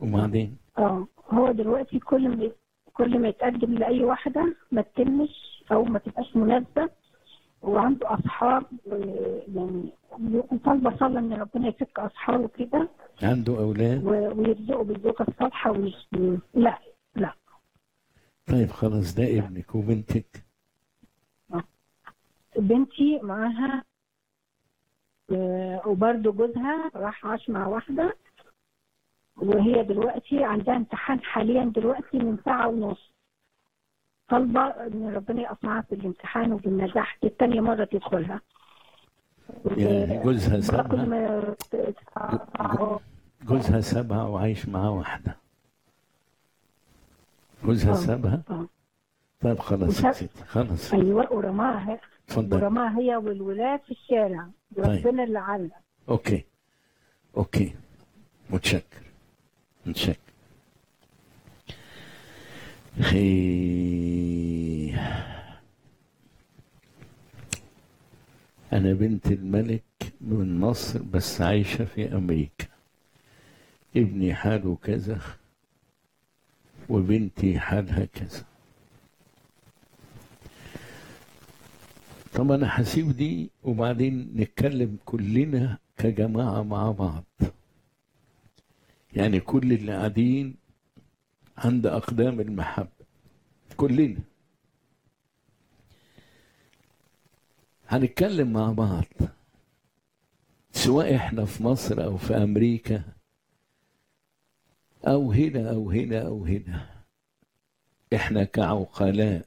وبعدين اه هو دلوقتي كل ما كل ما يتقدم لأي واحدة ما تتمش أو ما تبقاش مناسبة وعنده أصحاب آه، يعني طالبة صلاة إن ربنا يفك أصحابه كده عنده أولاد و- ويرزقه بالزوجة الصالحة ويش... لا لا طيب خلاص ده ابنك وبنتك بنتي معاها آه، وبرضه جوزها راح عاش مع واحدة وهي دلوقتي عندها امتحان حاليا دلوقتي من ساعة ونص طالبة إن ربنا يقف معاها في الامتحان وبالنجاح دي تانية مرة تدخلها يعني جوزها كل سابها ما جوزها سابها وعايش معاه واحدة جوزها آه. سابها آه. طيب خلاص يا وساب- ستي خلاص أيوة ورماها اتفضل ورماها هي والولاد في الشارع طيب. ربنا اللي علق اوكي اوكي متشكر متشكر خي انا بنت الملك من مصر بس عايشة في امريكا ابني حاله كذا وبنتي حالها كذا طب انا هسيب دي وبعدين نتكلم كلنا كجماعة مع بعض يعني كل اللي قاعدين عند أقدام المحبة كلنا هنتكلم مع بعض سواء احنا في مصر أو في أمريكا أو هنا أو هنا أو هنا احنا كعقلاء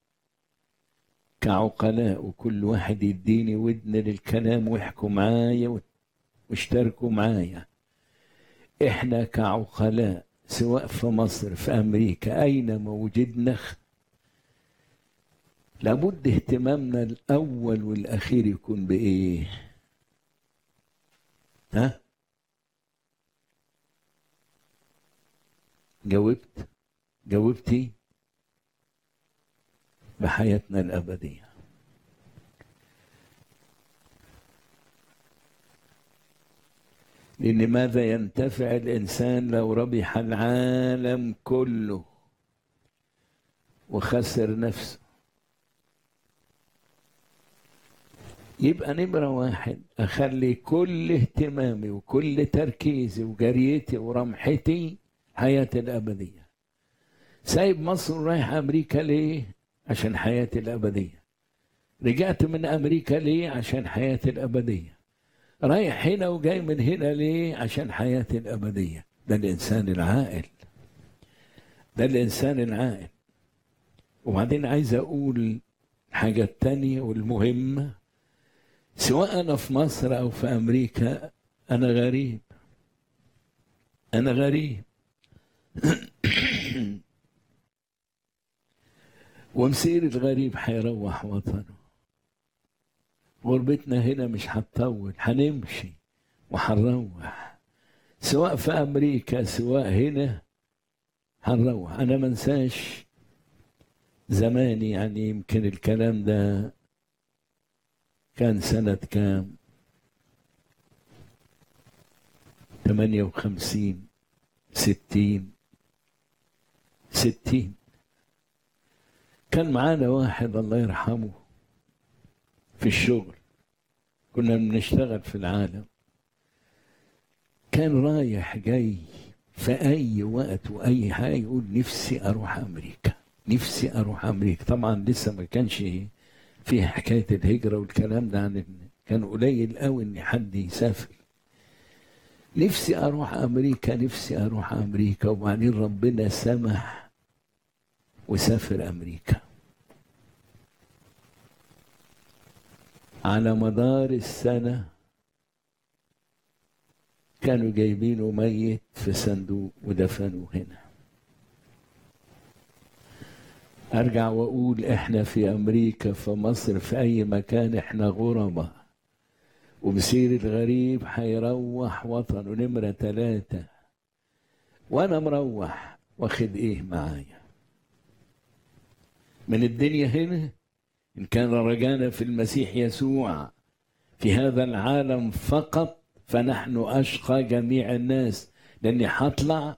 كعقلاء وكل واحد يديني ودن للكلام ويحكوا معايا واشتركوا معايا احنا كعقلاء سواء في مصر في امريكا اينما وجدنا لابد اهتمامنا الاول والاخير يكون بايه ها جاوبت جاوبتي بحياتنا الابديه لأن ماذا ينتفع الإنسان لو ربح العالم كله وخسر نفسه يبقى نمرة واحد أخلي كل اهتمامي وكل تركيزي وجريتي ورمحتي حياتي الأبدية سايب مصر ورايح أمريكا ليه؟ عشان حياتي الأبدية رجعت من أمريكا ليه؟ عشان حياتي الأبدية رايح هنا وجاي من هنا ليه عشان حياتي الأبدية ده الإنسان العاقل ده الإنسان العاقل وبعدين عايز أقول حاجة تانية والمهمة سواء أنا في مصر أو في أمريكا أنا غريب أنا غريب ومسير الغريب هيروح وطنه غربتنا هنا مش هتطول هنمشي وهنروح سواء في امريكا سواء هنا هنروح انا ما انساش زمان يعني يمكن الكلام ده كان سنة كام 58 60 60 كان معانا واحد الله يرحمه في الشغل كنا بنشتغل في العالم كان رايح جاي في اي وقت واي حاجه يقول نفسي اروح امريكا نفسي اروح امريكا طبعا لسه ما كانش في حكايه الهجره والكلام ده عن كان قليل قوي ان حد يسافر نفسي اروح امريكا نفسي اروح امريكا وبعدين ربنا سمح وسافر امريكا على مدار السنة كانوا جايبينه ميت في صندوق ودفنوه هنا أرجع وأقول إحنا في أمريكا في مصر في أي مكان إحنا غربة ومسير الغريب هيروح وطنه نمرة ثلاثة وأنا مروح واخد إيه معايا من الدنيا هنا إن كان رجانا في المسيح يسوع في هذا العالم فقط فنحن أشقى جميع الناس لأني هطلع